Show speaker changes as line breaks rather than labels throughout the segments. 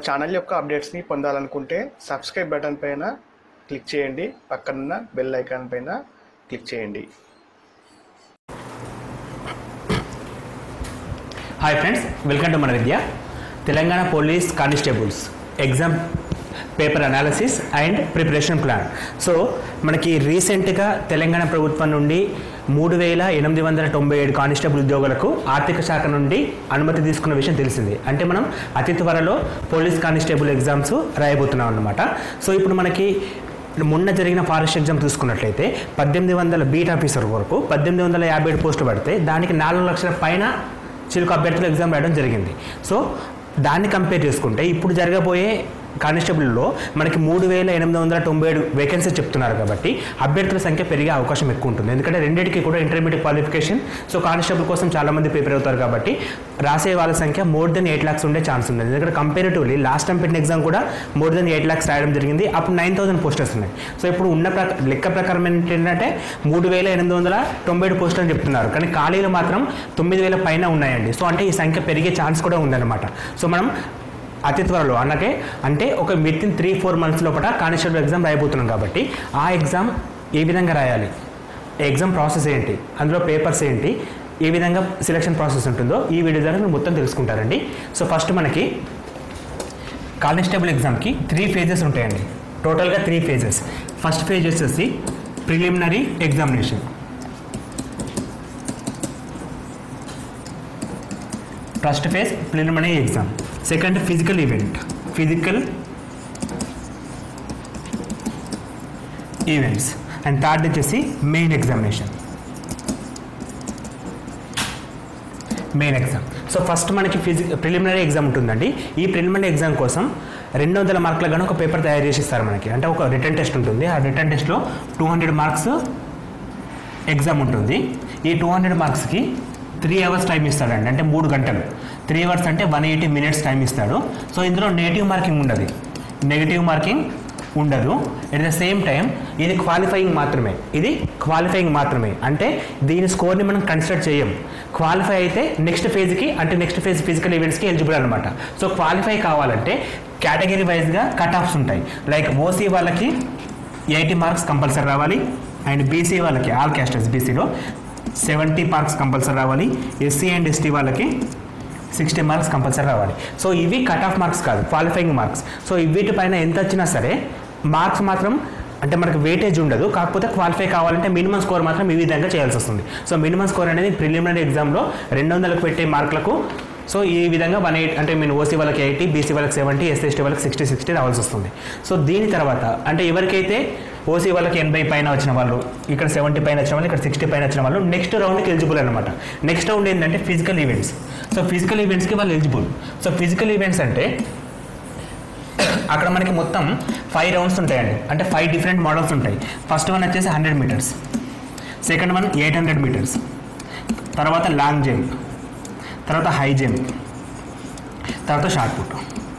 channel యొక్క అప్డేట్స్ని పొందాలనుకుంటే subscribe button పైన క్లిక్ చేయండి పక్కనున్న బెల్ ఐకాన్ పైన క్లిక్ చేయండి
హాయ్ ఫ్రెండ్స్ వెల్కమ్ టు మన Vidya Telangana police constables exam paper analysis and preparation plan so మనకి రీసెంట్గా తెలంగాణ ప్రభుత్వం నుండి మూడు వేల ఎనిమిది వందల తొంభై ఏడు కానిస్టేబుల్ ఉద్యోగులకు ఆర్థిక శాఖ నుండి అనుమతి తీసుకున్న విషయం తెలిసింది అంటే మనం అతి త్వరలో పోలీస్ కానిస్టేబుల్ ఎగ్జామ్స్ రాయబోతున్నాం అన్నమాట సో ఇప్పుడు మనకి మొన్న జరిగిన ఫారెస్ట్ ఎగ్జామ్ చూసుకున్నట్లయితే పద్దెనిమిది వందల బీట్ ఆఫీసర్ వరకు పద్దెనిమిది వందల యాభై ఏడు పోస్టులు పడితే దానికి నాలుగు లక్షల పైన చిలుక అభ్యర్థులు ఎగ్జామ్ రాయడం జరిగింది సో దాన్ని కంపేర్ చేసుకుంటే ఇప్పుడు జరగబోయే కానిస్టేబుల్లో మనకి మూడు వేల ఎనిమిది వందల తొంభై ఏడు వేకెన్సీ చెప్తున్నారు కాబట్టి అభ్యర్థుల సంఖ్య పెరిగే అవకాశం ఎక్కువ ఉంటుంది ఎందుకంటే రెండింటికి కూడా ఇంటర్మీడియట్ క్వాలిఫికేషన్ సో కానిస్టేబుల్ కోసం చాలామంది ప్రిపేర్ అవుతారు కాబట్టి రాసే వాళ్ళ సంఖ్య మోర్ దెన్ ఎయిట్ ల్యాక్స్ ఉండే ఛాన్స్ ఉంది ఎందుకంటే కంపేరిటివ్లీ లాస్ట్ టైం పెట్టిన ఎగ్జామ్ కూడా మోర్ దెన్ ఎయిట్ ల్యాక్స్ రాయడం జరిగింది అప్పుడు నైన్ థౌసండ్ పోస్టర్స్ ఉన్నాయి సో ఇప్పుడు ఉన్న ప్రక లెక్క ప్రకారం ఏంటంటే మూడు వేల ఎనిమిది వందల తొంభై ఏడు పోస్టులు అని చెప్తున్నారు కానీ ఖాళీలు మాత్రం తొమ్మిది వేల పైన ఉన్నాయండి సో అంటే ఈ సంఖ్య పెరిగే ఛాన్స్ కూడా ఉందన్నమాట సో మనం అతి త్వరలో అలాగే అంటే ఒక within three four months లోపల కానిస్టేబుల్ ఎగ్జామ్ రాయబోతున్నాం కాబట్టి ఆ ఎగ్జామ్ ఏ విధంగా రాయాలి ఎగ్జామ్ ప్రాసెస్ ఏంటి అందులో పేపర్స్ ఏంటి ఏ విధంగా సెలక్షన్ ప్రాసెస్ ఉంటుందో ఈ వీడియో ద్వారా మీరు మొత్తం తెలుసుకుంటారండి సో ఫస్ట్ మనకి కానిస్టేబుల్ ఎగ్జామ్కి త్రీ ఫేజెస్ ఉంటాయండి టోటల్గా త్రీ ఫేజెస్ ఫస్ట్ ఫేజ్ వచ్చేసి preliminary examination first phase preliminary exam second physical event physical events and third వచ్చేసి main examination main exam so first మనకి ఫిజి ప్రిలిమినరీ ఎగ్జామ్ ఉంటుందండి ఈ ప్రిలిమినరీ ఎగ్జామ్ కోసం రెండు వందల మార్కుల గాను ఒక పేపర్ తయారు చేసి ఇస్తారు మనకి అంటే ఒక రిటర్న్ టెస్ట్ ఉంటుంది ఆ రిటర్న్ టెస్ట్లో టూ హండ్రెడ్ మార్క్స్ ఎగ్జామ్ ఉంటుంది ఈ టూ హండ్రెడ్ మార్క్స్కి త్రీ అవర్స్ టైం ఇస్తాడండి అంటే మూడు గంటలు త్రీ అవర్స్ అంటే వన్ ఎయిటీ మినిట్స్ టైం ఇస్తాడు సో ఇందులో నెగిటివ్ మార్కింగ్ ఉండదు నెగిటివ్ మార్కింగ్ ఉండదు ఎట్ ద సేమ్ టైం ఇది క్వాలిఫైయింగ్ మాత్రమే ఇది క్వాలిఫైయింగ్ మాత్రమే అంటే దీని స్కోర్ని మనం కన్సిడర్ చేయం క్వాలిఫై అయితే నెక్స్ట్ ఫేజ్కి అంటే నెక్స్ట్ ఫేజ్ ఫిజికల్ ఈవెంట్స్కి ఎలిజిబుల్ అనమాట సో క్వాలిఫై కావాలంటే కేటగిరీ వైజ్గా కట్ ఆఫ్స్ ఉంటాయి లైక్ ఓసీ వాళ్ళకి ఎయిటీ మార్క్స్ కంపల్సరీ రావాలి అండ్ బీసీ వాళ్ళకి ఆల్ క్యాస్టర్స్ బీసీలో సెవెంటీ మార్క్స్ కంపల్సరీ రావాలి ఎస్సీ అండ్ ఎస్టీ వాళ్ళకి సిక్స్టీ మార్క్స్ కంపల్సరీ రావాలి సో ఇవి కట్ ఆఫ్ మార్క్స్ కాదు క్వాలిఫైయింగ్ మార్క్స్ సో వీటిపైన ఎంత వచ్చినా సరే మార్క్స్ మాత్రం అంటే మనకు వెయిటేజ్ ఉండదు కాకపోతే క్వాలిఫై కావాలంటే మినిమం స్కోర్ మాత్రం ఈ విధంగా చేయాల్సి వస్తుంది సో మినిమం స్కోర్ అనేది ప్రిలిమినరీ ఎగ్జామ్లో రెండు వందలకు పెట్టే మార్కులకు సో ఈ విధంగా వన్ ఎయిట్ అంటే మీన్ ఓసీ వాళ్ళకి ఎయిటీ బీసీ వాళ్ళకి సెవెంటీ ఎస్సీ ఎస్టీ వాళ్ళకి సిక్స్టీ సిక్స్టీ రావాల్సి వస్తుంది సో దీని తర్వాత అంటే ఎవరికైతే ఓసీ వాళ్ళకి ఎనభై పైన వచ్చిన వాళ్ళు ఇక్కడ సెవెంటీ పైన వచ్చిన వాళ్ళు ఇక్కడ సిక్స్టీ పైన వచ్చిన వాళ్ళు నెక్స్ట్ రౌండ్కి ఎలిజిబుల్ అనమాట నెక్స్ట్ రౌండ్ ఏంటంటే ఫిజికల్ ఈవెంట్స్ సో ఫిజికల్ ఈవెంట్స్కి వాళ్ళు ఎలిజిబుల్ సో ఫిజికల్ ఈవెంట్స్ అంటే అక్కడ మనకి మొత్తం ఫైవ్ రౌండ్స్ ఉంటాయండి అంటే ఫైవ్ డిఫరెంట్ మోడల్స్ ఉంటాయి ఫస్ట్ వన్ వచ్చేసి hundred metres second one eight hundred metres తర్వాత లాంగ్ జంప్ తర్వాత హై జంప్ తర్వాత షార్ట్ పుట్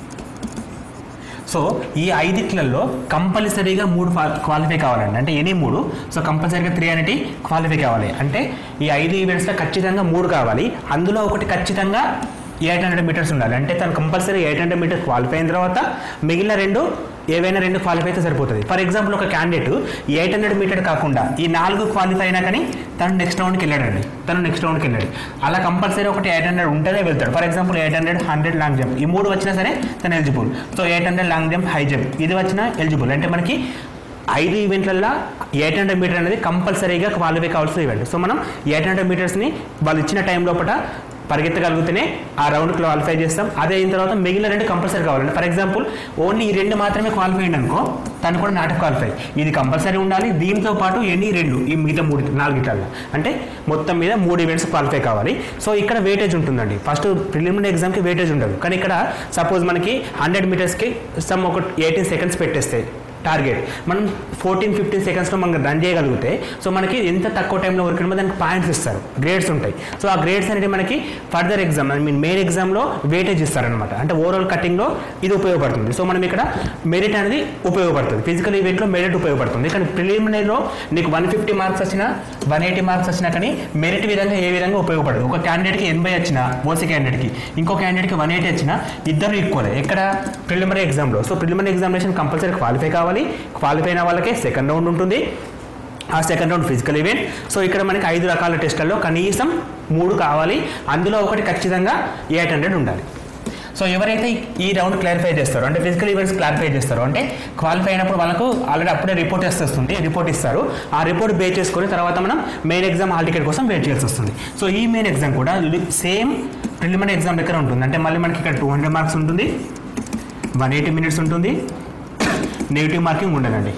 సో ఈ ఐదిట్లలో కంపల్సరీగా మూడు క్వాలిఫై కావాలండి అంటే ఎనీ మూడు సో కంపల్సరీగా త్రీ అనేది క్వాలిఫై కావాలి అంటే ఈ ఐదు ఈవెంట్స్లో ఖచ్చితంగా మూడు కావాలి అందులో ఒకటి ఖచ్చితంగా ఎయిట్ హండ్రెడ్ మీటర్స్ ఉండాలి అంటే తను compulsory eight hundred metres qualify అయిన తర్వాత మిగిలిన రెండు ఏవైనా రెండు క్వాలిఫై అయితే సరిపోతుంది ఫర్ ఎగ్జాంపుల్ ఒక క్యాండిడేట్ ఎయిట్ హండ్రెడ్ మీటర్ కాకుండా ఈ నాలుగు క్వాలిఫై అయినా కానీ తను నెక్స్ట్ రౌండ్కి వెళ్ళాడండి తను నెక్స్ట్ రౌండ్కి వెళ్ళాడు అలా కంపల్సరీ ఒకటి ఎయిట్ హండ్రెడ్ ఉంటేనే వెళ్తాడు for example eight hundred hundred long jump ఈ మూడు వచ్చినా సరే తను eligible so eight hundred long jump high jump ఇది వచ్చినా ఎలిజిబుల్ అంటే మనకి ఐదు ఈవెంట్లలో ఎయిట్ హండ్రెడ్ మీటర్ అనేది కంపల్సరీగా క్వాలిఫై కావాల్సిన ఈవెంట్ సో మనం ఎయిట్ హండ్రెడ్ మీటర్స్ని వాళ్ళు ఇచ్చిన టైం లోపల పరిగెత్తగలిగితేనే ఆ రౌండ్ క్వాలిఫై చేస్తాం అదే అయిన తర్వాత మిగిలిన రెండు కంపల్సరీ కావాలండి ఫర్ ఎగ్జాంపుల్ ఓన్లీ ఈ రెండు మాత్రమే క్వాలిఫై అయింది అనుకో తను కూడా నాట్ క్వాలిఫై ఇది కంపల్సరీ ఉండాలి దీంతో పాటు ఎన్ని రెండు ఈ మిగతా మూడు నాలుగిట్లలో అంటే మొత్తం మీద మూడు ఈవెంట్స్ క్వాలిఫై కావాలి సో ఇక్కడ వెయిటేజ్ ఉంటుందండి ఫస్ట్ ప్రిలిమినరీ ఎగ్జామ్కి వెయిటేజ్ ఉండదు కానీ ఇక్కడ సపోజ్ మనకి హండ్రెడ్ మీటర్స్కి సమ్ ఒక ఎయిటీన్ సెకండ్స్ పెట్టేస్తే టార్గెట్ మనం ఫోర్టీన్ ఫిఫ్టీన్ సెకండ్స్లో మనం రన్ చేయగలిగితే సో మనకి ఎంత తక్కువ టైంలో వర్క్ దానికి పాయింట్స్ ఇస్తారు గ్రేడ్స్ ఉంటాయి సో ఆ గ్రేడ్స్ అనేది మనకి further exam I mean main ఎగ్జామ్లో వెయిటేజ్ ఇస్తారనమాట అంటే ఓవరాల్ కటింగ్లో ఇది ఉపయోగపడుతుంది సో మనం ఇక్కడ మెరిట్ అనేది ఉపయోగపడుతుంది ఫిజికల్ ఈవెంట్లో మెరిట్ ఉపయోగపడుతుంది కానీ ప్రిలిమినరీలో నీకు వన్ ఫిఫ్టీ మార్క్స్ వచ్చినా వన్ ఎయిటీ మార్క్స్ వచ్చినా కానీ మెరిట్ విధంగా ఏ విధంగా ఉపయోగపడదు ఒక క్యాండిడేట్కి ఎనభై వచ్చినా ఓసీ క్యాండిడేట్కి ఇంకో క్యాండిడేట్కి వన్ ఎయిటీ వచ్చినా ఇద్దరు ఈక్వల్ ఎక్కడ ప్రిలిమినరీ ఎగ్జామ్లో so preliminary examination compulsory qualify కావాలి క్వాలిఫై అయిన వాళ్ళకే సెకండ్ రౌండ్ ఉంటుంది ఆ second round physical event so ఇక్కడ మనకి ఐదు రకాల టెస్టులలో కనీసం మూడు కావాలి అందులో ఒకటి ఖచ్చితంగా ఎయిట్ హండ్రెడ్ ఉండాలి సో ఎవరైతే ఈ రౌండ్ క్లారిఫై చేస్తారో అంటే ఫిజికల్ ఈవెంట్స్ క్లారిఫై చేస్తారో అంటే క్వాలిఫై అయినప్పుడు వాళ్ళకు ఆల్రెడీ అప్పుడే రిపోర్ట్ వస్తుంది రిపోర్ట్ ఇస్తారు ఆ రిపోర్ట్ బే చేసుకొని తర్వాత మనం మెయిన్ ఎగ్జామ్ హాల్ టికెట్ కోసం వెయిట్ చేయాల్సి వస్తుంది సో ఈ మెయిన్ ఎగ్జామ్ కూడా సేమ్ ప్రిలిమినరీ ఎగ్జామ్ దగ్గర ఉంటుంది అంటే మళ్ళీ మనకి ఇక్కడ టూ హండ్రెడ్ మార్క్స్ ఉంటుంది వన్ ఎయిటీ మినిట్స్ ఉంటుంది నెగిటివ్ మార్కింగ్ ఉండదండి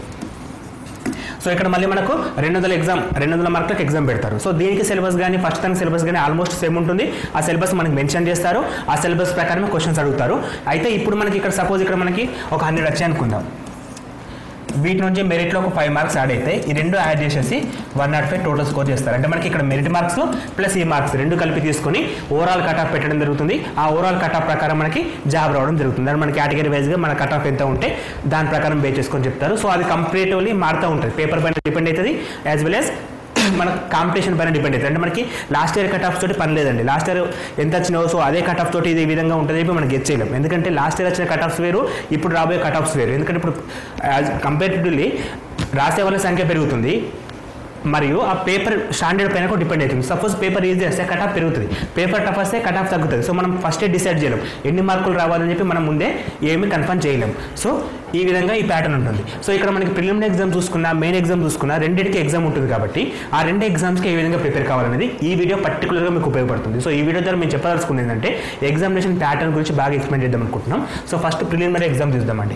సో ఇక్కడ మళ్ళీ మనకు రెండు వందల ఎగ్జామ్ రెండు వందల మార్కులకు ఎగ్జామ్ పెడతారు సో దీనికి సిలబస్ కానీ ఫస్ట్ టైం సిలబస్ కానీ ఆల్మోస్ట్ సేమ్ ఉంటుంది ఆ సిలబస్ మనకి మెన్షన్ చేస్తారు ఆ సిలబస్ ప్రకారమే క్వశ్చన్స్ అడుగుతారు అయితే ఇప్పుడు మనకి ఇక్కడ సపోజ్ ఇక్కడ మనకి ఒక హండ్రెడ్ వచ్చాయి అనుకుందాం వీటి నుంచి మెరిట్లో ఒక ఫైవ్ మార్క్స్ యాడ్ అయితే ఈ రెండు యాడ్ చేసేసి one nought five total score చేస్తారు అంటే మనకి ఇక్కడ మెరిట్ మార్క్స్ ప్లస్ ఈ మార్క్స్ రెండు కలిపి తీసుకొని ఓవరాల్ కట్ ఆఫ్ పెట్టడం జరుగుతుంది ఆ ఓవరాల్ కట్ ఆఫ్ ప్రకారం మనకి జాబ్ రావడం జరుగుతుంది అంటే మన కేటగిరీ వైజ్గా మన కట్ ఆఫ్ ఎంత ఉంటే దాని ప్రకారం బే చేసుకొని చెప్తారు సో అది కంప్లీట్లీ మారుతూ ఉంటుంది పేపర్ పైన డిపెండ్ అవుతుంది యాజ్ వెల్ యాజ్ మన కాంపిటీషన్ పైన డిపెండ్ అవుతుంది అంటే మనకి లాస్ట్ ఇయర్ కట్ ఆఫ్ తోటి పని లేదండి లాస్ట్ ఇయర్ ఎంత వచ్చినావో సో అదే కట్ ఆఫ్ తోటి ఇది ఈ విధంగా ఉంటుంది చెప్పి మనం గెట్ చేయలేం ఎందుకంటే లాస్ట్ ఇయర్ వచ్చిన కట్ ఆఫ్స్ వేరు ఇప్పుడు రాబోయే కట్ ఆఫ్స్ వేరు ఎందుకంటే ఇప్పుడు కంపేరిటివ్లీ రాసే వాళ్ళ సంఖ్య పెరుగుతుంది మరియు ఆ పేపర్ స్టాండర్డ్ పైన కూడా డిపెండ్ అవుతుంది సపోజ్ పేపర్ ఈజీ వస్తే కట్ ఆఫ్ పెరుగుతుంది పేపర్ టఫ్ వస్తే కట్ ఆఫ్ తగ్గుతుంది సో మనం ఫస్టే డిసైడ్ చేయలేం ఎన్ని మార్కులు రావాలని చెప్పి మనం ముందే ఏమీ కన్ఫర్మ్ చేయలేం సో ఈ విధంగా ఈ ప్యాటర్న్ ఉంటుంది సో ఇక్కడ మనకి ప్రిలిమినరీ ఎగ్జామ్ చూసుకున్నా మెయిన్ ఎగ్జామ్ చూసుకున్నా రెండింటికి ఎగ్జామ్ ఉంటుంది కాబట్టి ఆ రెండు ఎగ్జామ్స్కి ఏ విధంగా ప్రిపేర్ కావాలనేది ఈ వీడియో పర్టికులర్గా మీకు ఉపయోగపడుతుంది సో ఈ వీడియో ద్వారా మేము చెప్పదలుచుకుంది ఏంటంటే ఎగ్జామినేషన్ ప్యాటర్న్ గురించి బాగా ఎక్స్ప్లెయిన్ చేద్దాం అనుకుంటున్నాం సో ఫస్ట్ ప్రిలిమినరీ ఎగ్జామ్ చూద్దామండి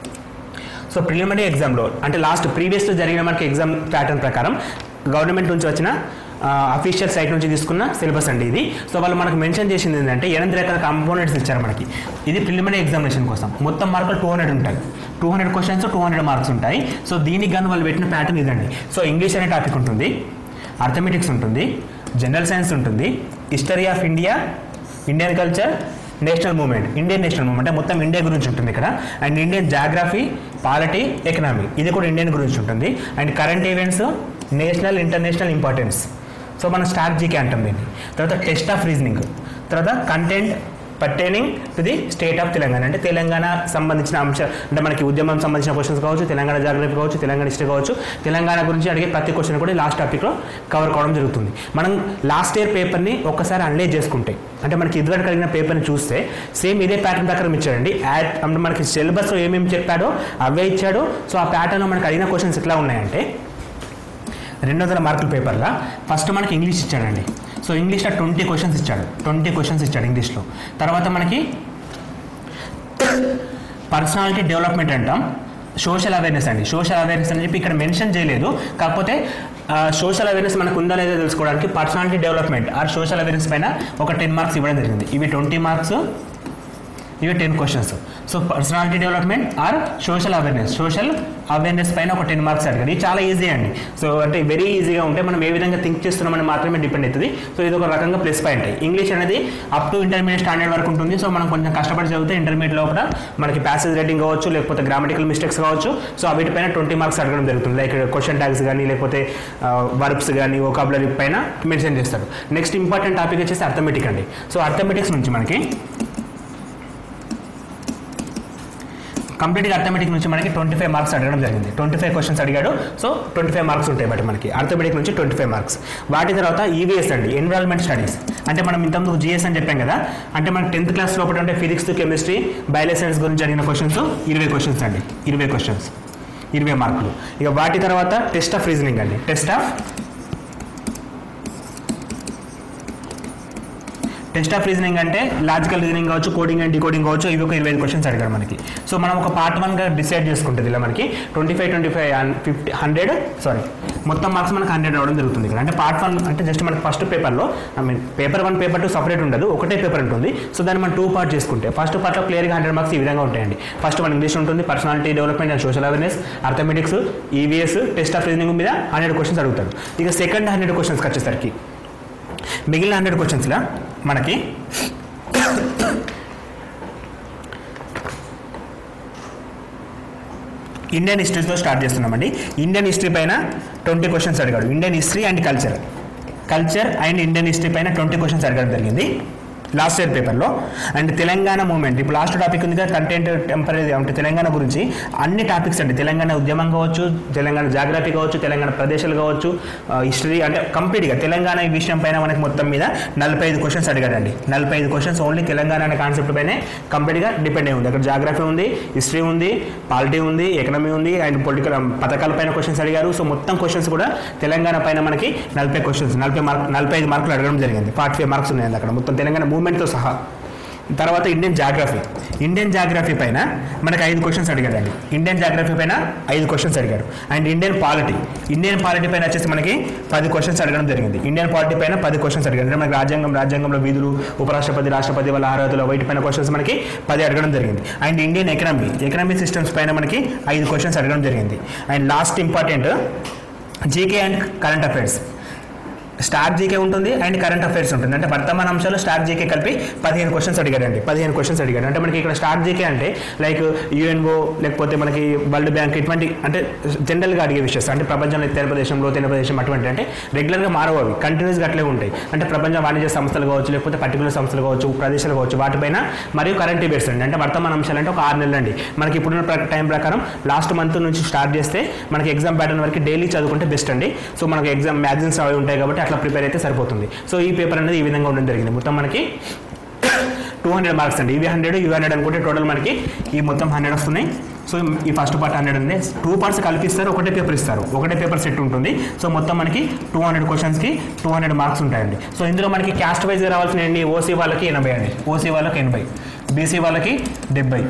సో ప్రిలిమినరీ ఎగ్జామ్లో అంటే లాస్ట్ ప్రీవియస్లో జరిగిన మనకి ఎగ్జామ్ ప్యాటర్న్ ప్రకారం గవర్నమెంట్ నుంచి వచ్చిన అఫీషియల్ సైట్ నుంచి తీసుకున్న సిలబస్ అండి ఇది సో వాళ్ళు మనకు మెన్షన్ చేసింది ఏంటంటే ఎనిమిది రకాల కాంపోనెంట్స్ ఇచ్చారు మనకి ఇది ప్రిలిమినరీ ఎగ్జామినేషన్ కోసం మొత్తం మార్కులు టూ హండ్రెడ్ ఉంటాయి two hundred questions two hundred marks ఉంటాయి సో దీనికి గాను వాళ్ళు పెట్టిన ప్యాటర్న్ ఇదండి సో ఇంగ్లీష్ అనే టాపిక్ ఉంటుంది అర్థమెటిక్స్ ఉంటుంది జనరల్ సైన్స్ ఉంటుంది history of India Indian culture national movement Indian national movement అంటే మొత్తం ఇండియా గురించి ఉంటుంది ఇక్కడ and Indian geography polity economy ఇది కూడా ఇండియన్ గురించి ఉంటుంది and current events national international importance so మనం స్టార్ జీకే అంటాం దీన్ని తర్వాత టెస్ట్ ఆఫ్ రీజనింగ్ తర్వాత content pertaining to the state of Telangana అంటే తెలంగాణ సంబంధించిన అంశ అంటే మనకి ఉద్యమం సంబంధించిన క్వశ్చన్స్ కావచ్చు తెలంగాణ జాగ్రఫీ కావచ్చు తెలంగాణ హిస్టరీ కావచ్చు తెలంగాణ గురించి అడిగే ప్రతి క్వశ్చన్ కూడా లాస్ట్ టాపిక్లో కవర్ కావడం జరుగుతుంది మనం లాస్ట్ ఇయర్ పేపర్ని ఒక్కసారి అనలైజ్ చేసుకుంటే అంటే మనకి ఇదివరకు కలిగిన పేపర్ని చూస్తే సేమ్ ఇదే ప్యాటర్న్ ప్రకారం ఇచ్చాడండి యాడ్ అంటే మనకి సిలబస్లో ఏమేమి చెప్పాడో అవే ఇచ్చాడు సో ఆ ప్యాటర్న్లో మనకి అడిగిన క్వశ్చన్స్ ఎట్లా ఉన్నాయంటే రెండు వందల మార్కుల పేపర్లో ఫస్ట్ మనకి ఇంగ్లీష్ ఇచ్చాడండి సో ఇంగ్లీష్లో ట్వంటీ క్వశ్చన్స్ ఇచ్చాడు ట్వంటీ క్వశ్చన్స్ ఇచ్చాడు ఇంగ్లీష్లో తర్వాత మనకి పర్సనాలిటీ డెవలప్మెంట్ అంటాం సోషల్ అవేర్నెస్ అండి సోషల్ అవేర్నెస్ అని చెప్పి ఇక్కడ మెన్షన్ చేయలేదు కాకపోతే సోషల్ అవేర్నెస్ మనకు ఉందా లేదా తెలుసుకోవడానికి personality development or social awareness పైన ఒక టెన్ మార్క్స్ ఇవ్వడం జరిగింది ఇవి ట్వంటీ మార్క్స్ ఇవి ten questions so personality development or social awareness social awareness పైన ఒక టెన్ మార్క్స్ అడిగారు ఇది చాలా ఈజీ అండి సో అంటే వెరీ ఈజీగా ఉంటే మనం ఏ విధంగా థింక్ చేస్తున్నామని మాత్రమే డిపెండ్ అవుతుంది సో ఇది ఒక రకంగా ప్లస్ పాయింట్ ఇంగ్లీష్ అనేది అప్ టు ఇంటర్మీడియట్ స్టాండర్డ్ వరకు ఉంటుంది సో మనం కొంచెం కష్టపడి చదివితే ఇంటర్మీడియట్ లోపల మనకి ప్యాసేజ్ రైటింగ్ కావచ్చు లేకపోతే గ్రామటికల్ మిస్టేక్స్ కావచ్చు సో వీటిపైన ట్వంటీ మార్క్స్ అడగడం జరుగుతుంది లైక్ క్వశ్చన్ ట్యాగ్స్ కానీ లేకపోతే వర్బ్స్ కానీ ఒకాబులరీ పైన మెన్షన్ చేస్తారు నెక్స్ట్ ఇంపార్టెంట్ టాపిక్ వచ్చేసి అర్థమెటిక్ అండి సో అర్థమెటిక్స్ నుంచి మనకి కంప్లీట్గా అర్థమెటిక్ నుంచి మనకి ట్వంటీ ఫైవ్ మార్క్స్ అడగడం జరిగింది ట్వంటీ ఫైవ్ క్వశ్చన్స్ అడిగాడు సో ట్వంటీ ఫైవ్ మార్క్స్ ఉంటాయి బట్ మనకి అర్థమెటిక్ నుంచి ట్వంటీ ఫైవ్ మార్క్స్ వాటి తర్వాత ఈవీఎస్ అండి ఎన్విరాన్మెంట్ స్టడీస్ అంటే మనం ఇంతకుముందు జిఎస్ అని చెప్పాం కదా అంటే మనకి టెన్త్ క్లాస్ లోపల ఉంటే ఫిజిక్స్ కెమిస్ట్రీ బయాలజీ గురించి అడిగిన క్వశ్చన్స్ ఇరవై క్వశ్చన్స్ అండి ఇరవై క్వశ్చన్స్ ఇరవై మార్కులు ఇక వాటి తర్వాత టెస్ట్ ఆఫ్ రీజనింగ్ అండి test of test of reasoning అంటే లాజికల్ రీజనింగ్ కావచ్చు కోడింగ్ అండ్ డికోడింగ్ కావచ్చు ఇవి ఒక ఇరవై ఐదు క్వశ్చన్స్ అడిగారు మనకి సో మనం ఒక పార్ట్ వన్గా డిసైడ్ చేసుకుంటుంది ఇలా మనకి twenty five twenty five fifty hundred sorry మొత్తం మార్క్స్ మనకు హండ్రెడ్ రావడం జరుగుతుంది ఇక్కడ అంటే పార్ట్ వన్ అంటే జస్ట్ మనకి ఫస్ట్ పేపర్లో I mean paper one paper two separate ఉండదు ఒకటే పేపర్ ఉంటుంది సో దాన్ని మనం టూ పార్ట్ చేసుకుంటే ఫస్ట్ పార్ట్లో క్లియర్గా హండ్రెడ్ మార్క్స్ ఈ విధంగా ఉంటాయండి ఫస్ట్ వన్ ఇంగ్లీష్ ఉంటుంది personality development and social awareness arithmetics EVS test of reasoning మీద హండ్రెడ్ క్వశ్చన్స్ అడుగుతారు ఇక సెకండ్ హండ్రెడ్ క్వశ్చన్స్కి వచ్చేసరికి మిగిలిన హండ్రెడ్ క్వశ్చన్స్లో మనకి ఇండియన్ హిస్టరీతో స్టార్ట్ చేస్తున్నామండి ఇండియన్ హిస్టరీ పైన ట్వంటీ క్వశ్చన్స్ అడిగాడు Indian history and culture culture and Indian history పైన ట్వంటీ క్వశ్చన్స్ అడగడం జరిగింది లాస్ట్ ఇయర్ పేపర్లో అండ్ తెలంగాణ మూమెంట్ ఇప్పుడు లాస్ట్ టాపిక్ ఉంది కదా కంటెంట్ టెంపరీ అంటే తెలంగాణ గురించి అన్ని టాపిక్స్ అండి తెలంగాణ ఉద్యమం కావచ్చు తెలంగాణ జాగ్రఫీ కావచ్చు తెలంగాణ ప్రదేశాలు కావచ్చు హిస్టరీ అంటే కంప్లీట్గా తెలంగాణ ఈ విషయం పైన మనకి మొత్తం మీద నలభై ఐదు క్వశ్చన్స్ అడిగాడండి నలభై ఐదు క్వశ్చన్స్ ఓన్లీ తెలంగాణ అనే కాన్సెప్ట్ పైనే కంప్లీట్గా డిపెండ్ అయి ఉంది అక్కడ జాగ్రఫీ ఉంది హిస్టరీ ఉంది పాలిటీ ఉంది ఎకనమీ ఉంది అండ్ పొలిటికల్ పథకాల పైన క్వశ్చన్స్ అడిగారు సో మొత్తం క్వశ్చన్స్ కూడా తెలంగాణ పైన మనకి నలభై క్వశ్చన్స్ నలభై మార్క్ నలభై ఐదు మార్కులు అడగడం జరిగింది ఫార్టీ ఫైవ్ మార్క్స్ ఉన్నాయండి అక్కడ మొత్తం తెలంగాణ మూమెంట్తో సహా తర్వాత ఇండియన్ జాగ్రఫీ ఇండియన్ జాగ్రఫీ పైన మనకి ఐదు క్వశ్చన్స్ అడిగాడండి ఇండియన్ జాగ్రఫీ పైన ఐదు క్వశ్చన్స్ అడిగాడు and Indian polity Indian polity పైన వచ్చేసి మనకి పది క్వశ్చన్స్ అడగడం జరిగింది ఇండియన్ పాలిటీ పైన పది క్వశ్చన్స్ అడిగాడు అంటే మనకి రాజ్యాంగం రాజ్యాంగంలో విధులు ఉపరాష్ట్రపతి రాష్ట్రపతి వాళ్ళ అర్హతలు వీటి పైన క్వశ్చన్స్ మనకి పది అడగడం జరిగింది and Indian economy economy systems పైన మనకి ఐదు క్వశ్చన్స్ అడగడం జరిగింది and last important GK and current affairs star GK ఉంటుంది అండ్ కరెంట్ అఫైర్స్ ఉంటుంది అంటే వర్తమాన అంశాలు స్టార్ జీకే కలిపి పదిహేను క్వశ్చన్స్ అడిగాడండి పదిహేను క్వశ్చన్స్ అడిగాడు అంటే మనకి ఇక్కడ స్టార్ జీకే అంటే లైక్ యుఎన్ఓ లేకపోతే మనకి వరల్డ్ బ్యాంక్ ఇటువంటి అంటే జనరల్గా అడిగే విషయస్ అంటే ప్రపంచంలో తెర ప్రదేశంలో తెర ప్రదేశం అటువంటి అంటే రెగ్యులర్గా మారవు అవి కంటిన్యూస్గా అట్లే ఉంటాయి అంటే ప్రపంచ వాణిజ్య సంస్థలు కావచ్చు లేకపోతే పర్టికులర్ సంస్థలు కావచ్చు ప్రదేశాలు కావచ్చు వాటిపైన మరియు కరెంట్ అఫైర్స్ అండి అంటే వర్తమాన అంశాలు అంటే ఒక ఆరు నెలలు అండి మనకి ఇప్పుడున్న ప్ర- టైం ప్రకారం లాస్ట్ మంత్ నుంచి స్టార్ట్ చేస్తే మనకి ఎగ్జామ్ ప్యాటర్న్ వరకు డైలీ చదువుకుంటే బెస్ట్ అండి సో మనకి ఎగ్జామ్ మ్యాగజైన్స్ అవి ఉంటాయి కాబట్టి అట్లా ప్రిపేర్ అయితే సరిపోతుంది సో ఈ పేపర్ అనేది ఈ విధంగా ఉండడం జరిగింది మొత్తం మనకి టూ హండ్రెడ్ మార్క్స్ అండి ఇవి హండ్రెడ్ ఇవి హండ్రెడ్ అనుకుంటే టోటల్ మనకి ఈ మొత్తం హండ్రెడ్ వస్తున్నాయి సో ఈ ఫస్ట్ పార్ట్ హండ్రెడ్ ఉంది టూ పార్ట్స్ కల్పిస్తారు ఒకటే పేపర్ ఇస్తారు ఒకటే పేపర్ సెట్ ఉంటుంది సో మొత్తం మనకి టూ హండ్రెడ్ క్వశ్చన్స్కి టూ హండ్రెడ్ మార్క్స్ ఉంటాయండి సో ఇందులో మనకి క్యాస్ట్ వైజ్గా రావాల్సిన ఏంటి ఓసీ వాళ్ళకి ఎనభై అండి ఓసీ వాళ్ళకి ఎనభై బీసీ వాళ్ళకి డెబ్బై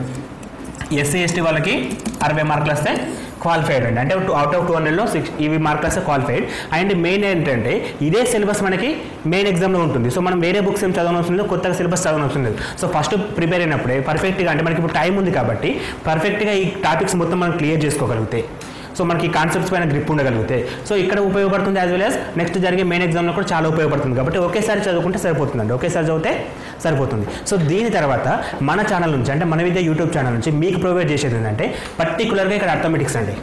ఎస్సీ ఎస్టీ వాళ్ళకి అరవై మార్కులు వస్తే క్వాలిఫైడ్ అండి అంటే అవుట్ ఆఫ్ టూ హండ్రెడ్లో సిక్స్ ఇవి మార్కులు వస్తే క్వాలిఫైడ్ అండ్ మెయిన్ ఏంటంటే ఇదే సిలబస్ మనకి మెయిన్ ఎగ్జామ్లో ఉంటుంది సో మనం వేరే బుక్స్ ఏం చదవనవసరం లేదు కొత్తగా సిలబస్ చదవనవసరం లేదు సో ఫస్ట్ ప్రిపేర్ అయినప్పుడే పర్ఫెక్ట్గా అంటే మనకి ఇప్పుడు టైం ఉంది కాబట్టి పర్ఫెక్ట్గా ఈ టాపిక్స్ మొత్తం మనం క్లియర్ చేసుకోగలిగితే సో మనకి కాన్సెప్ట్స్ పైన గ్రిప్ ఉండగలుగుతాయి సో ఇక్కడ ఉపయోగపడుతుంది యాజ్ వెల్ యాజ్ నెక్స్ట్ జరిగే మెయిన్ ఎగ్జామ్లో కూడా చాలా ఉపయోగపడుతుంది కాబట్టి ఒకేసారి చదువుకుంటే సరిపోతుందండి ఒకేసారి చదివితే సరిపోతుంది సో దీని తర్వాత మన ఛానల్ నుంచి అంటే మన విద్య యూట్యూబ్ ఛానల్ నుంచి మీకు ప్రొవైడ్ చేసేది ఏంటంటే పర్టికులర్గా ఇక్కడ అర్థమెటిక్స్ అండి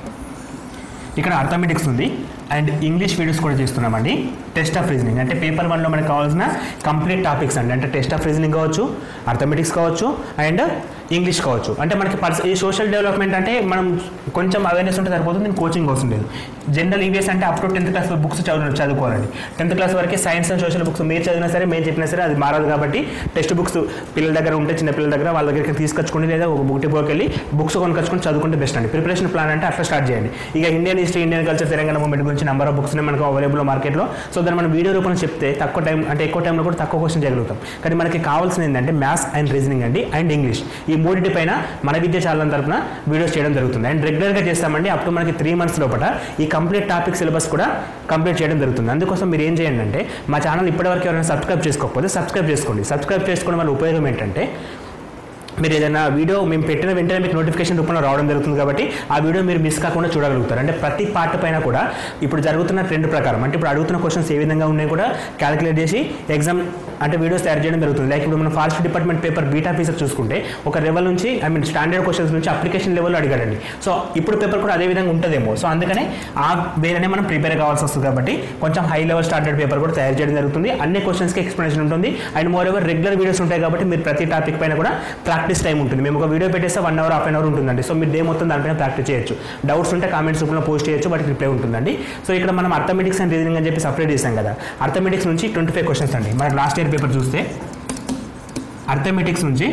ఇక్కడ అర్థమెటిక్స్ ఉంది అండ్ ఇంగ్లీష్ వీడియోస్ కూడా చేస్తున్నామండి టెస్ట్ ఆఫ్ రీజనింగ్ అంటే పేపర్ వన్లో మనకు కావాల్సిన కంప్లీట్ టాపిక్స్ అండి అంటే టెస్ట్ ఆఫ్ రీజనింగ్ కావచ్చు అర్థమెటిక్స్ కావచ్చు అండ్ ఇంగ్లీష్ కావచ్చు అంటే మనకి పర్స ఈ సోషల్ డెవలప్మెంట్ అంటే మనం కొంచెం అవేర్నెస్ ఉంటే సరిపోతుంది నేను కోచింగ్ అవసరం లేదు జనరల్ ఈవీఎస్ అంటే up to tenth class books చదువు చదువుకోవాలండి టెన్త్ క్లాస్ వరకే సైన్స్ అండ్ సోషల్ బుక్స్ మీరు చదివినా సరే మేము చెప్పినా సరే అది మారదు కాబట్టి టెక్స్ట్ బుక్స్ పిల్లల దగ్గర ఉంటే చిన్న పిల్లల దగ్గర వాళ్ళ దగ్గరికి తీసుకొచ్చుకోండి లేదా ఒక బుక్ డిపోకి వెళ్ళి బుక్స్ కొనుకొచ్చుకొని చదువుకుంటే బెస్ట్ అండి ప్రిపరేషన్ ప్లాన్ అంటే అట్లా స్టార్ట్ చేయండి ఇక Indian history Indian culture Telangana movement గురించి నెంబర్ ఆఫ్ బుక్స్ మనకు అవైలబుల్ మార్కెట్లో సో దాన్ని మనం వీడియో రూపంలో చెప్తే తక్కువ టైం అంటే ఎక్కువ టైంలో కూడా తక్కువ క్వశ్చన్ చేయగలుగుతాం కానీ మనకి కావాల్సింది ఏంటంటే మ్యాథ్స్ అండ్ రీజనింగ్ అండి అండ్ ఇంగ్లీష్ ఈ మూడింటి పైన మన విద్య ఛానల్ తరపున వీడియోస్ చేయడం జరుగుతుంది అండ్ రెగ్యులర్గా చేస్తామండి అప్ టు మనకి త్రీ మంత్స్ లోపల ఈ కంప్లీట్ టాపిక్ సిలబస్ కూడా కంప్లీట్ చేయడం జరుగుతుంది అందుకోసం మీరు ఏం చేయండి అంటే మా ఛానల్ ఇప్పటివరకు ఎవరైనా సబ్స్క్రైబ్ చేసుకోకపోతే సబ్స్క్రైబ్ చేసుకోండి సబ్స్క్రైబ్ చేసుకోవడం వల్ల ఉపయోగం ఏంటంటే మీరు ఏదైనా వీడియో మేము పెట్టిన వెంటనే మీకు నోటిఫికేషన్ రూపంలో రావడం జరుగుతుంది కాబట్టి ఆ వీడియో మీరు మిస్ కాకుండా చూడగలుగుతారు అంటే ప్రతి పార్ట్ పైన కూడా ఇప్పుడు జరుగుతున్న ట్రెండ్ ప్రకారం అంటే ఇప్పుడు అడుగుతున్న క్వశ్చన్స్ ఏ విధంగా ఉన్నాయి కూడా క్యాలిక్యులేట్ చేసి ఎగ్జామ్ అంటే వీడియోస్ తయారు చేయడం జరుగుతుంది లైక్ ఇప్పుడు మనం forest department paper beat officer చూసుకుంటే ఒక లెవెల్ నుంచి ఐ మీన్ స్టాండర్డ్ క్వశ్చన్స్ నుంచి అప్లికేషన్ లెవెల్లో అడిగాడండి సో ఇప్పుడు పేపర్ కూడా అదే విధంగా ఉంటుందేమో సో అందుకనే ఆ వేరేనే మనం ప్రిపేర్ కావాల్సి వస్తుంది కాబట్టి కొంచెం హై లెవెల్ స్టాండర్డ్ పేపర్ కూడా తయారు చేయడం జరుగుతుంది అన్ని క్వశ్చన్స్కి ఎక్స్ప్లెనేషన్ ఉంటుంది and moreover regular videos ఉంటాయి కాబట్టి మీరు ప్రతి టాపిక్ పైన కూడా ప్రాక్టీస్ టైం ఉంటుంది మేము ఒక వీడియో పెట్టేస్తే one hour half an hour ఉంటుందండి సో మీరు డే మొత్తం దానిపైన ప్రాక్టీస్ చేయొచ్చు డౌట్స్ ఉంటే కామెంట్స్ రూపంలో పోస్ట్ చేయొచ్చు వాటికి రిప్లై ఉంటుందండి సో ఇక్కడ మనం అర్థమెటిక్స్ అండ్ రీజనింగ్ అని చెప్పి సపరేట్ చేసాం కదా అర్థమెటిక్స్ నుంచి ట్వంటీ ఫైవ్ క్వశ్చన్స్ అండి మన లాస్ట్ ఇయర్ పేపర్ చూస్తే అర్థమెటిక్స్ నుంచి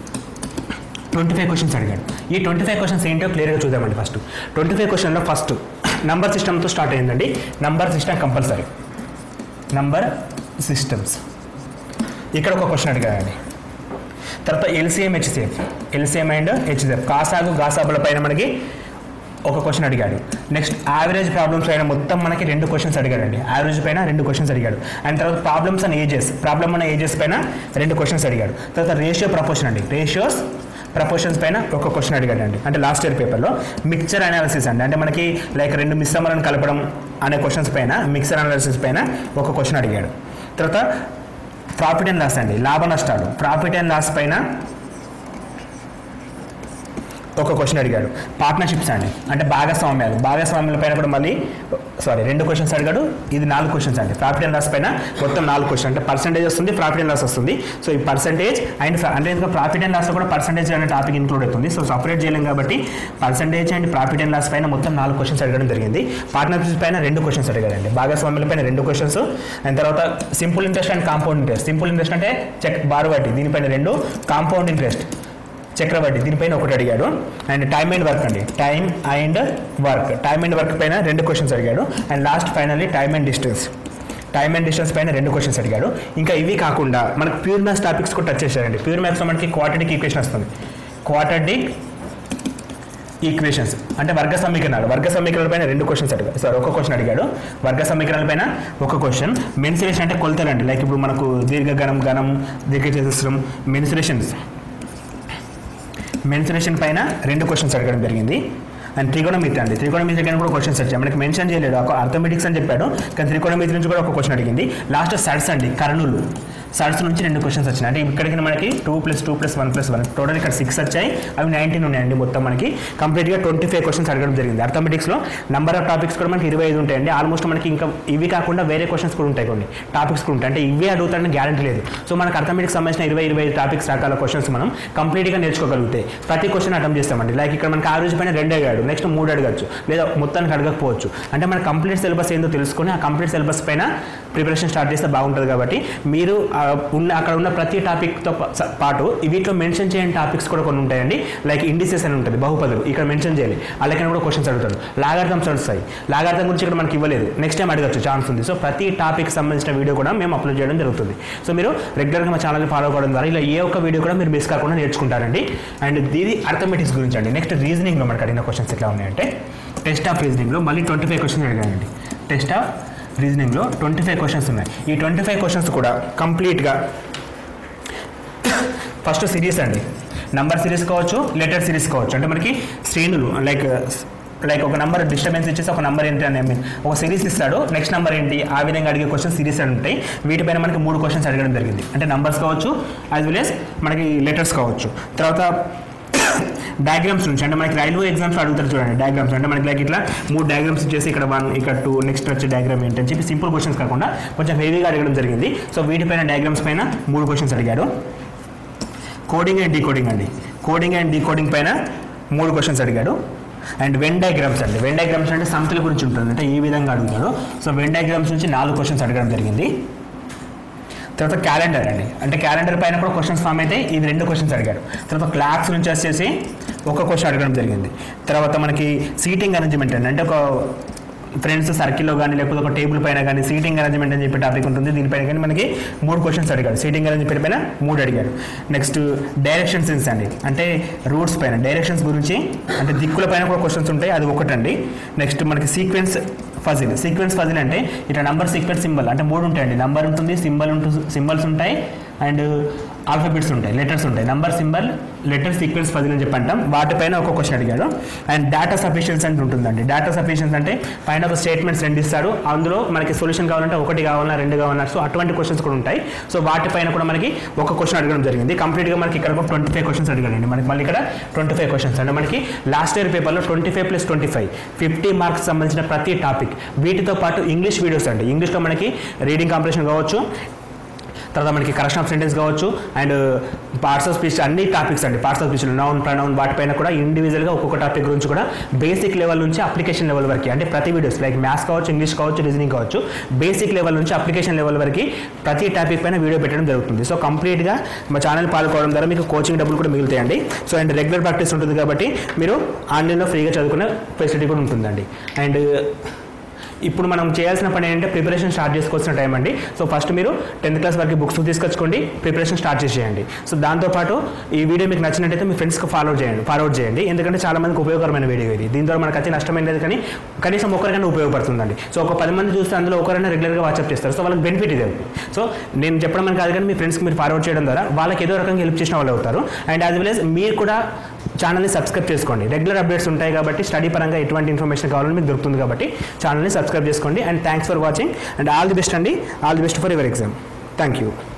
ట్వంటీ ఫైవ్ క్వశ్చన్స్ అడిగాడు ఈ ట్వంటీ ఫైవ్ క్వశ్చన్స్ ఏంటో క్లియర్గా చూద్దామండి ఫస్ట్ ట్వంటీ ఫైవ్ క్వశ్చన్లో ఫస్ట్ నంబర్ సిస్టమ్తో స్టార్ట్ అయిందండి number system compulsory number systems ఇక్కడ ఒక క్వశ్చన్ అడిగాడండి తర్వాత LCM HCF LCM and HCF కాసాగు గాసాబుల పైన మనకి ఒక క్వశ్చన్ అడిగాడు నెక్స్ట్ యావరేజ్ ప్రాబ్లమ్స్ పైన మొత్తం మనకి రెండు క్వశ్చన్స్ అడిగాడండి యావరేజ్ పైన రెండు క్వశ్చన్స్ అడిగాడు అండ్ తర్వాత problems and ages problem and ages పైన రెండు క్వశ్చన్స్ అడిగాడు తర్వాత రేషియో ప్రపోర్షన్ అండి రేషియోస్ ప్రపోర్షన్స్ పైన ఒక క్వశ్చన్ అడిగాడండి అంటే లాస్ట్ ఇయర్ పేపర్లో మిక్చర్ అనాలిసిస్ అండి అంటే మనకి లైక్ రెండు మిశ్రమాలను కలపడం అనే క్వశ్చన్స్ పైన మిక్చర్ అనాలిసిస్ పైన ఒక క్వశ్చన్ అడిగాడు తర్వాత ప్రాఫిట్ అండ్ లాస్ అండి లాభ నష్టాలు ప్రాఫిట్ అండ్ లాస్ పైన ఒక క్వశ్చన్ అడిగాడు పార్ట్నర్షిప్స్ అండి అంటే భాగస్వామ్యాలు భాగస్వామ్యాల పైన కూడా మళ్ళీ సారీ రెండు క్వశ్చన్స్ అడిగాడు ఇది నాలుగు క్వశ్చన్స్ అండి ప్రాఫిట్ అండ్ లాస్ పైన మొత్తం నాలుగు క్వశ్చన్ అంటే పర్సంటేజ్ వస్తుంది ప్రాఫిట్ అండ్ లాస్ వస్తుంది సో ఈ పర్సంటేజ్ అండ్ అంటే ఇంకా ప్రాఫిట్ అండ్ లాస్ కూడా పర్సంటేజ్ అనే టాపిక్ ఇంక్లూడ్ అవుతుంది సో సపరేట్ చేయలేం కాబట్టి percentage and profit and loss పైన మొత్తం నాలుగు క్వశ్చన్స్ అడగడం జరిగింది పార్ట్నర్షిప్స్ పైన రెండు క్వశ్చన్స్ అడిగాడండి భాగస్వామ్యాల పైన రెండు క్వశ్చన్స్ అండ్ తర్వాత simple interest and compound interest simple interest అంటే చెక్ బారు వడ్డీ దీనిపైన రెండు కాంపౌండ్ ఇంట్రెస్ట్ చక్రవడ్డీ దీనిపైన ఒకటి అడిగాడు అండ్ టైమ్ అండ్ వర్క్ అండి time and work time and work పైన రెండు క్వశ్చన్స్ అడిగాడు and last finally time and distance time and distance పైన రెండు క్వశ్చన్స్ అడిగాడు ఇంకా ఇవి కాకుండా మనకు ప్యూర్ మ్యాథ్స్ టాపిక్స్ కూడా టచ్ చేశారండి ప్యూర్ మ్యాథ్స్లో మనకి క్వార్టర్డిక్ ఈక్వేషన్ వస్తుంది క్వార్టర్డిక్ ఈక్వేషన్స్ అంటే వర్గ సమీకరణాలు వర్గ సమీకరణాల పైన రెండు క్వశ్చన్స్ అడిగాడు సార్ ఒక క్వశ్చన్ అడిగాడు వర్గ సమీకరణాల పైన ఒక క్వశ్చన్ మెన్సురేషన్ అంటే కొలతలు అండి లైక్ ఇప్పుడు మనకు దీర్ఘగణం గణం దీర్ఘచతుస్రం మెన్సురేషన్స్ మెన్సురేషన్ పైన రెండు క్వశ్చన్స్ అడగడం జరిగింది అండ్ త్రికోణమితి అండి త్రికోణమితి కానీ కూడా క్వశ్చన్స్ వచ్చాయి మనకి మెన్షన్ చేయలేడు ఒక అర్థమెటిక్స్ అని చెప్పాడు కానీ త్రికోణమితి నుంచి కూడా ఒక క్వశ్చన్ అడిగింది లాస్ట్ సడ్స్ అండి కర్నూలు సడ్స్ నుంచి రెండు క్వశ్చన్స్ వచ్చినాయి అంటే ఇక్కడికి మనకి two plus two plus one plus one total ఇక్కడ సిక్స్ వచ్చాయి అవి నైన్టీన్ ఉన్నాయండి మొత్తం మనకి కంప్లీట్గా ట్వంటీ ఫైవ్ క్వశ్చన్స్ అడగడం జరిగింది అర్థమెటిక్స్లో నెంబర్ ఆఫ్ టాపిక్స్ కూడా మనకి ఇరవై ఐదు ఉంటాయండి ఆల్మోస్ట్ మనకి ఇంకా ఇవి కాకుండా వేరే క్వశ్చన్స్ కూడా ఉంటాయి కొన్ని టాపిక్స్ కూడా ఉంటాయి అంటే ఇవే అడుగుతాడని గ్యారంటీ లేదు సో మనకు అర్థమెటిక్స్ సంబంధించిన ఇరవై ఇరవై ఐదు టాపిక్స్ రకాల క్వశ్చన్స్ మనం కంప్లీట్గా నేర్చుకోగలిగితే ప్రతి క్వశ్చన్ అటెంప్ట్ చేస్తామండి లైక్ ఇక్కడ మనకి ఆ రోజు పైన రెండు అడిగాడు నెక్స్ట్ మూడు అడగచ్చు లేదా మొత్తానికి అడగకపోవచ్చు అంటే మన కంప్లీట్ సిలబస్ ఏందో తెలుసుకొని ఆ కంప్లీట్ సిలబస్ పైన ప్రిపరేషన్ స్టార్ట్ చేస్తే బాగుంటుంది కాబట్టి మీరు ఆ, ఉన్న అక్కడ ఉన్న ప్రతి టాపిక్తో పాటు వీటిలో మెన్షన్ చేయని టాపిక్స్ కూడా కొన్ని ఉంటాయండి లైక్ ఇండిసెస్ అని ఉంటుంది బహుపదులు ఇక్కడ మెన్షన్ చేయాలి అలాగే కూడా క్వశ్చన్స్ అడుగుతాడు లాగార్థమ్స్ వస్తాయి లాగార్థం గురించి ఇక్కడ మనకి ఇవ్వలేదు నెక్స్ట్ టైం అడగచ్చు ఛాన్స్ ఉంది సో ప్రతి టాపిక్ సంబంధించిన వీడియో కూడా మేము అప్లోడ్ చేయడం జరుగుతుంది సో మీరు రెగ్యులర్గా మా ఛానల్ని ఫాలో అవ్వడం ద్వారా ఇలా ఏ ఒక్క వీడియో కూడా మీరు మిస్ కాకుండా నేర్చుకుంటారండి అండ్ ఇది అర్థమెటిక్స్ గురించి అండి నెక్స్ట్ రీజనింగ్లో మనకు అడిగిన క్వశ్చన్స్ ఎట్లా ఉన్నాయంటే టెస్ట్ ఆఫ్ రీజనింగ్లో మళ్ళీ ట్వంటీ ఫైవ్ క్వశ్చన్స్ అడిగానండి టెస్ట్ ఆఫ్ రీజనింగ్లో ట్వంటీ ఫైవ్ క్వశ్చన్స్ ఉన్నాయి ఈ ట్వంటీ ఫైవ్ క్వశ్చన్స్ కూడా కంప్లీట్గా ఫస్ట్ సిరీస్ అండి నంబర్ సిరీస్ కావచ్చు లెటర్ సిరీస్ కావచ్చు అంటే మనకి శ్రేణులు లైక్ లైక్ ఒక నంబర్ డిస్టర్బెన్స్ ఇచ్చేసి ఒక నంబర్ ఏంటి అని I mean, ఒక సిరీస్ ఇస్తాడు నెక్స్ట్ నెంబర్ ఏంటి ఆ విధంగా అడిగే క్వశ్చన్ సిరీస్ అని ఉంటాయి వీటిపైన మనకి మూడు క్వశ్చన్స్ అడగడం జరిగింది అంటే నంబర్స్ కావచ్చు యాజ్ వెల్ ఎస్ మనకి లెటర్స్ కావచ్చు తర్వాత డయాగ్రామ్స్ నుంచి అంటే మనకి రైల్వే ఎగ్జామ్స్ అడుగుతారు చూడండి డయాగ్రామ్స్ అంటే మనకి లైక్ ఇట్లా మూడు డయాగ్రామ్స్ ఇచ్చేసి ఇక్కడ వన్ ఇక్కడ టూ నెక్స్ట్ వచ్చే డయాగ్రామ్ ఏంటని చెప్పి సింపుల్ క్వశ్చన్స్ కాకుండా కొంచెం హెవీగా అడగడం జరిగింది సో వీటిపైన డయాగ్రామ్స్ పైన మూడు క్వశ్చన్స్ అడిగాడు కోడింగ్ అండ్ డీకోడింగ్ అండి కోడింగ్ అండ్ డీకోడింగ్ పైన మూడు క్వశ్చన్స్ అడిగాడు అండ్ వెన్ డయాగ్రామ్స్ అండి వెన్ డయాగ్రామ్స్ అంటే సంఖ్యల గురించి ఉంటుంది అంటే ఈ విధంగా అడుగుతాడు సో వెన్ డయాగ్రామ్స్ నుంచి నాలుగు క్వశ్చన్స్ అడగడం జరిగింది తర్వాత క్యాలెండర్ అండి అంటే క్యాలెండర్ పైన కూడా క్వశ్చన్స్ ఫామ్ అయితే ఇది రెండు క్వశ్చన్స్ అడిగాడు తర్వాత క్లాక్స్ నుంచి వచ్చేసి ఒక క్వశ్చన్ అడగడం జరిగింది తర్వాత మనకి సీటింగ్ అరేంజ్మెంట్ అండి అంటే ఒక ఫ్రెండ్స్ సర్కిల్లో కానీ లేకపోతే ఒక టేబుల్ పైన కానీ సీటింగ్ అరేంజ్మెంట్ అని చెప్పి టాపిక్ ఉంటుంది దీనిపైన కానీ మనకి మూడు క్వశ్చన్స్ అడిగాడు సీటింగ్ అరేంజ్మెంట్ పైన మూడు అడిగాడు నెక్స్ట్ డైరెక్షన్ సెన్స్ అండి అంటే రూట్స్ పైన డైరెక్షన్స్ గురించి అంటే దిక్కుల పైన కూడా క్వశ్చన్స్ ఉంటాయి అది ఒకటండి నెక్స్ట్ మనకి సీక్వెన్స్ ఫజిల్ సీక్వెన్స్ ఫజిల్ అంటే ఇట్లా నంబర్ సీక్వెన్స్ సింబల్ అంటే మూడు ఉంటాయండి నంబర్ ఉంటుంది సింబల్ ఉంటుంది సింబల్స్ ఉంటాయి అండ్ ఆల్ఫాబెట్స్ ఉంటాయి లెటర్స్ ఉంటాయి number symbol letter sequence puzzle అని చెప్పి అంటాం వాటిపైన ఒక క్వశ్చన్ అడిగాడు అండ్ డేటా సఫిషియన్స్ అంటే ఉంటుందండి డేటా సఫిషియన్స్ అంటే పైన ఒక స్టేట్మెంట్స్ రెండు ఇస్తాడు అందులో మనకి సొల్యూషన్ కావాలంటే ఒకటి కావాలన్నా రెండు కావాలన్నా సో అటువంటి క్వశ్చన్స్ కూడా ఉంటాయి సో వాటిపైన కూడా మనకి ఒక క్వశ్చన్ అడగడం జరిగింది కంప్లీట్గా మనకి ఇక్కడ ఒక ట్వంటీ ఫైవ్ క్వశ్చన్స్ అడిగాడండి మనకి మళ్ళీ ఇక్కడ ట్వంటీ ఫైవ్ క్వశ్చన్స్ అంటే మనకి లాస్ట్ ఇయర్ పేపర్లో twenty five plus twenty five fifty marks సంబంధించిన ప్రతి టాపిక్ వీటితో పాటు ఇంగ్లీష్ వీడియోస్ అండి ఇంగ్లీష్లో మనకి రీడింగ్ కాంపిటీషన్ కావచ్చు తర్వాత మనకి కరెక్షన్ ఆఫ్ సెంటెన్స్ కావచ్చు అండ్ పార్ట్స్ ఆఫ్ స్పీచ్ అన్ని టాపిక్స్ అండి parts of speech noun pronoun వాటిపైన కూడా ఇండివిజువల్గా ఒక్కొక్క టాపిక్ గురించి కూడా బేసిక్ లెవెల్ నుంచి అప్లికేషన్ లెవెల్ వరకు అంటే ప్రతి వీడియోస్ లైక్ మ్యాథ్స్ కావచ్చు ఇంగ్లీష్ కావచ్చు రీజనింగ్ కావచ్చు బేసిక్ లెవెల్ నుంచి అప్లికేషన్ లెవెల్ వరకు ప్రతి టాపిక్ పైన వీడియో పెట్టడం జరుగుతుంది సో కంప్లీట్గా మా ఛానల్ పాల్గొనడం ద్వారా మీకు కోచింగ్ డబ్బులు కూడా మిగులుతాయండి సో అండ్ రెగ్యులర్ ప్రాక్టీస్ ఉంటుంది కాబట్టి మీరు ఆన్లైన్లో ఫ్రీగా చదువుకునే ఫెసిలిటీ కూడా ఉంటుందండి అండ్ ఇప్పుడు మనం చేయాల్సిన పని ఏంటంటే ప్రిపరేషన్ స్టార్ట్ చేసుకోవాల్సిన టైం అండి సో ఫస్ట్ మీరు టెన్త్ క్లాస్ వరకు బుక్స్ తీసుకొచ్చుకోండి ప్రిపరేషన్ స్టార్ట్ చేసేయండి సో దాంతోపాటు ఈ వీడియో మీకు నచ్చినట్టయితే మీ ఫ్రెండ్స్కి ఫాలో చేయండి ఫార్వర్డ్ చేయండి ఎందుకంటే చాలా మందికి ఉపయోగకరమైన వీడియో ఇది దీని ద్వారా మనకు అతి నష్టమైన లేదు కానీ కనీసం ఒకరికైనా ఉపయోగపడుతుందండి సో ఒక పది మంది చూస్తే అందులో ఒకరైనా రెగ్యులర్గా వాట్సాప్ చేస్తారు సో వాళ్ళకి బెనిఫిట్ ఇది అవుతుంది సో నేను చెప్పడం అని కాదు కానీ మీ ఫ్రెండ్స్కి మీరు ఫార్వర్డ్ చేయడం ద్వారా వాళ్ళకి ఏదో రకంగా హెల్ప్ చేసిన వాళ్ళు అవుతారు అండ్ యాజ్ వెల్ as మీరు కూడా ఛానల్ని సబ్స్క్రైబ్ చేసుకోండి రెగ్యులర్ అప్డేట్స్ ఉంటాయి కాబట్టి స్టడీ పరంగా ఎటువంటి ఇన్ఫర్మేషన్ కావాలని మీకు దొరుకుతుంది కాబట్టి ఛానల్ని సబ్స్క్రైబ్ చేసుకోండి and thanks for watching and all the best అండి all the best for your exam thank you